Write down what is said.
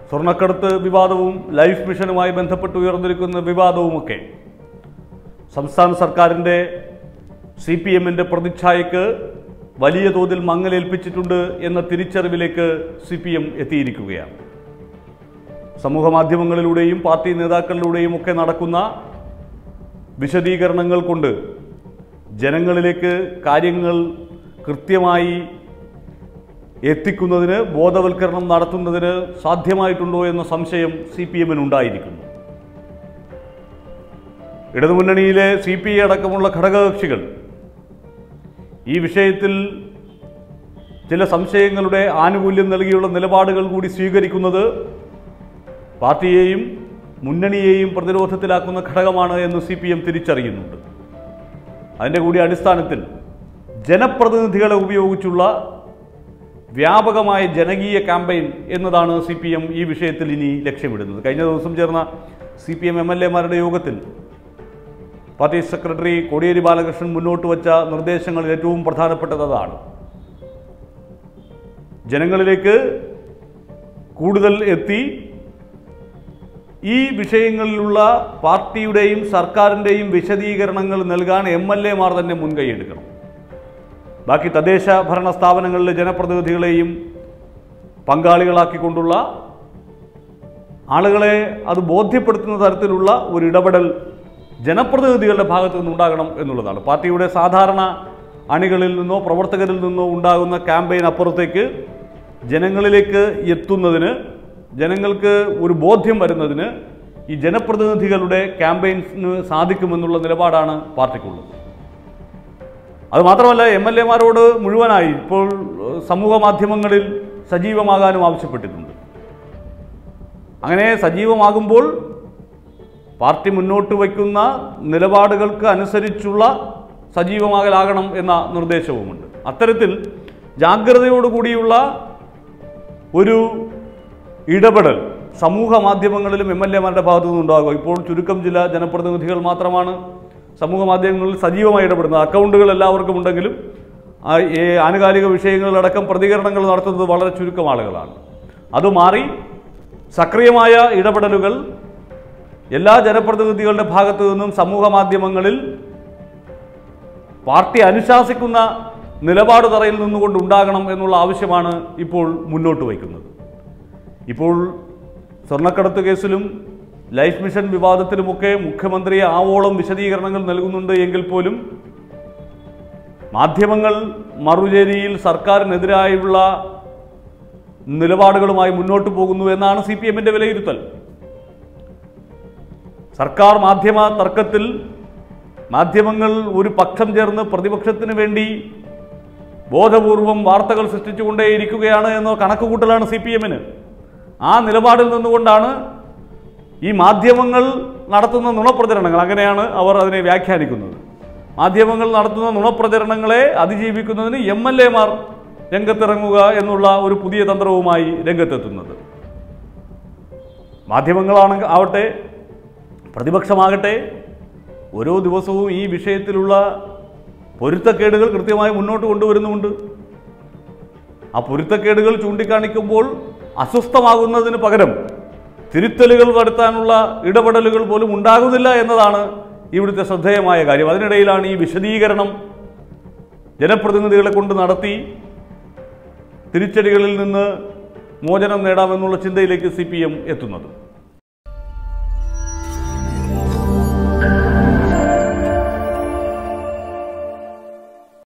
സ്വർണ്ണക്കടത്ത് വിവാദവും ലൈഫ് മിഷനുമായി ബന്ധപ്പെട്ട് ഉയർന്നിരിക്കുന്ന വിവാദവുമൊക്കെ സംസ്ഥാന സർക്കാരിൻ്റെ സി പി എമ്മിൻ്റെ പ്രതിച്ഛായക്ക് വലിയ തോതിൽ മങ്ങലേൽപ്പിച്ചിട്ടുണ്ട് എന്ന തിരിച്ചറിവിലേക്ക് സി പി എം എത്തിയിരിക്കുകയാണ് സമൂഹ മാധ്യമങ്ങളിലൂടെയും പാർട്ടി നേതാക്കളിലൂടെയും ഒക്കെ നടക്കുന്ന വിശദീകരണങ്ങൾ കൊണ്ട് ജനങ്ങളിലേക്ക് കാര്യങ്ങൾ കൃത്യമായി എത്തിക്കുന്നതിന് ബോധവൽക്കരണം നടത്തുന്നതിന് സാധ്യമായിട്ടുണ്ടോ എന്ന സംശയം സി പി എമ്മിനുണ്ടായിരിക്കുന്നു ഇടതുമുന്നണിയിലെ സി പി ഐ അടക്കമുള്ള ഘടകകക്ഷികൾ ഈ വിഷയത്തിൽ ചില സംശയങ്ങളുടെ ആനുകൂല്യം നൽകിയുള്ള നിലപാടുകൾ കൂടി സ്വീകരിക്കുന്നത് പാർട്ടിയെയും മുന്നണിയെയും പ്രതിരോധത്തിലാക്കുന്ന ഘടകമാണ് എന്ന് സി പി എം തിരിച്ചറിയുന്നുണ്ട് അതിൻ്റെ കൂടി അടിസ്ഥാനത്തിൽ ജനപ്രതിനിധികളെ ഉപയോഗിച്ചുള്ള വ്യാപകമായ ജനകീയ ക്യാമ്പയിൻ എന്നതാണ് സി പി എം ഈ വിഷയത്തിൽ ഇനി ലക്ഷ്യമിടുന്നത് കഴിഞ്ഞ ദിവസം ചേർന്ന C P M M L എമാരുടെ യോഗത്തിൽ പാർട്ടി സെക്രട്ടറി കോടിയേരി ബാലകൃഷ്ണൻ മുന്നോട്ട് വച്ച നിർദ്ദേശങ്ങളിൽ ഏറ്റവും പ്രധാനപ്പെട്ടത് അതാണ് ജനങ്ങളിലേക്ക് കൂടുതൽ എത്തി ഈ വിഷയങ്ങളിലുള്ള പാർട്ടിയുടെയും സർക്കാരിൻ്റെയും വിശദീകരണങ്ങൾ നൽകാൻ എം എൽ എമാർ തന്നെ മുൻകൈയെടുക്കണം ബാക്കി തദ്ദേശ ഭരണ സ്ഥാപനങ്ങളിലെ ജനപ്രതിനിധികളെയും പങ്കാളികളാക്കിക്കൊണ്ടുള്ള ആളുകളെ അത് ബോധ്യപ്പെടുത്തുന്ന തരത്തിലുള്ള ഒരു ഇടപെടൽ ജനപ്രതിനിധികളുടെ ഭാഗത്തു നിന്നുണ്ടാകണം എന്നുള്ളതാണ് പാർട്ടിയുടെ സാധാരണ അണികളിൽ നിന്നോ പ്രവർത്തകരിൽ നിന്നോ ഉണ്ടാകുന്ന ക്യാമ്പയിൻ അപ്പുറത്തേക്ക് ജനങ്ങളിലേക്ക് എത്തുന്നതിന് ജനങ്ങൾക്ക് ഒരു ബോധ്യം വരുന്നതിന് ഈ ജനപ്രതിനിധികളുടെ ക്യാമ്പയിൻസിന് സാധിക്കുമെന്നുള്ള നിലപാടാണ് പാർട്ടിക്കുള്ളത് അത് മാത്രമല്ല എം എൽ എമാരോട് മുഴുവനായി ഇപ്പോൾ ഏഹ്, സമൂഹ മാധ്യമങ്ങളിൽ സജീവമാകാനും ആവശ്യപ്പെട്ടിട്ടുണ്ട് അങ്ങനെ സജീവമാകുമ്പോൾ പാർട്ടി മുന്നോട്ട് വയ്ക്കുന്ന നിലപാടുകൾക്ക് അനുസരിച്ചുള്ള സജീവമാകലാകണം എന്ന നിർദ്ദേശവുമുണ്ട് അത്തരത്തിൽ ജാഗ്രതയോടുകൂടിയുള്ള ഒരു ഇടപെടൽ സമൂഹ മാധ്യമങ്ങളിലും എം എൽ എമാരുടെ ഭാഗത്തു നിന്നുണ്ടാകും ഇപ്പോൾ ചുരുക്കം ചില ജനപ്രതിനിധികൾ മാത്രമാണ് സമൂഹ മാധ്യമങ്ങളിൽ സജീവമായി ഇടപെടുന്നത് അക്കൗണ്ടുകൾ എല്ലാവർക്കും ഉണ്ടെങ്കിലും ആ, ഈ ആനുകാലിക വിഷയങ്ങളിലടക്കം പ്രതികരണങ്ങൾ നടത്തുന്നത് വളരെ ചുരുക്കം ആളുകളാണ് അത് മാറി സക്രിയമായ ഇടപെടലുകൾ എല്ലാ ജനപ്രതിനിധികളുടെ ഭാഗത്തു നിന്നും സമൂഹ മാധ്യമങ്ങളിൽ പാർട്ടി അനുശാസിക്കുന്ന നിലപാട് തറയിൽ നിന്നുകൊണ്ട് ഉണ്ടാകണം എന്നുള്ള ആവശ്യമാണ് ഇപ്പോൾ മുന്നോട്ട് വയ്ക്കുന്നത് ഇപ്പോൾ സ്വർണ്ണക്കടത്ത് കേസിലും ലൈഫ് മിഷൻ വിവാദത്തിലുമൊക്കെ മുഖ്യമന്ത്രി ആവോളം വിശദീകരണങ്ങൾ നൽകുന്നുണ്ട് എങ്കിൽ പോലും മാധ്യമങ്ങൾ മറുചേരിയിൽ സർക്കാരിനെതിരായുള്ള നിലപാടുകളുമായി മുന്നോട്ട് പോകുന്നു എന്നാണ് സി പി എമ്മിൻ്റെ വിലയിരുത്തൽ സർക്കാർ മാധ്യമ തർക്കത്തിൽ മാധ്യമങ്ങൾ ഒരു പക്ഷം ചേർന്ന് പ്രതിപക്ഷത്തിന് വേണ്ടി ബോധപൂർവം വാർത്തകൾ സൃഷ്ടിച്ചുകൊണ്ടേയിരിക്കുകയാണ് എന്ന കണക്കുകൂട്ടലാണ് സി പി എമ്മിന് ആ നിലപാടിൽ നിന്നുകൊണ്ടാണ് ഈ മാധ്യമങ്ങൾ നടത്തുന്ന നുണപ്രചരണങ്ങൾ അങ്ങനെയാണ് അവർ അതിനെ വ്യാഖ്യാനിക്കുന്നത് മാധ്യമങ്ങൾ നടത്തുന്ന നുണപ്രചരണങ്ങളെ അതിജീവിക്കുന്നതിന് എം എൽ എമാർ രംഗത്തിറങ്ങുക എന്നുള്ള ഒരു പുതിയ തന്ത്രവുമായി രംഗത്തെത്തുന്നത് മാധ്യമങ്ങളാണെങ്കിൽ ആവട്ടെ പ്രതിപക്ഷമാകട്ടെ ഓരോ ദിവസവും ഈ വിഷയത്തിലുള്ള പൊരുത്തക്കേടുകൾ കൃത്യമായി മുന്നോട്ട് കൊണ്ടുവരുന്നുമുണ്ട് ആ പൊരുത്തക്കേടുകൾ ചൂണ്ടിക്കാണിക്കുമ്പോൾ അസ്വസ്ഥമാകുന്നതിന് പകരം തിരുത്തലുകൾ വരുത്താനുള്ള ഇടപെടലുകൾ പോലും ഉണ്ടാകുന്നില്ല എന്നതാണ് ഇവിടുത്തെ ശ്രദ്ധേയമായ കാര്യം അതിനിടയിലാണ് ഈ വിശദീകരണം ജനപ്രതിനിധികളെ കൊണ്ട് നടത്തി തിരിച്ചടികളിൽ നിന്ന് മോചനം നേടാമെന്നുള്ള ചിന്തയിലേക്ക് സി എത്തുന്നത്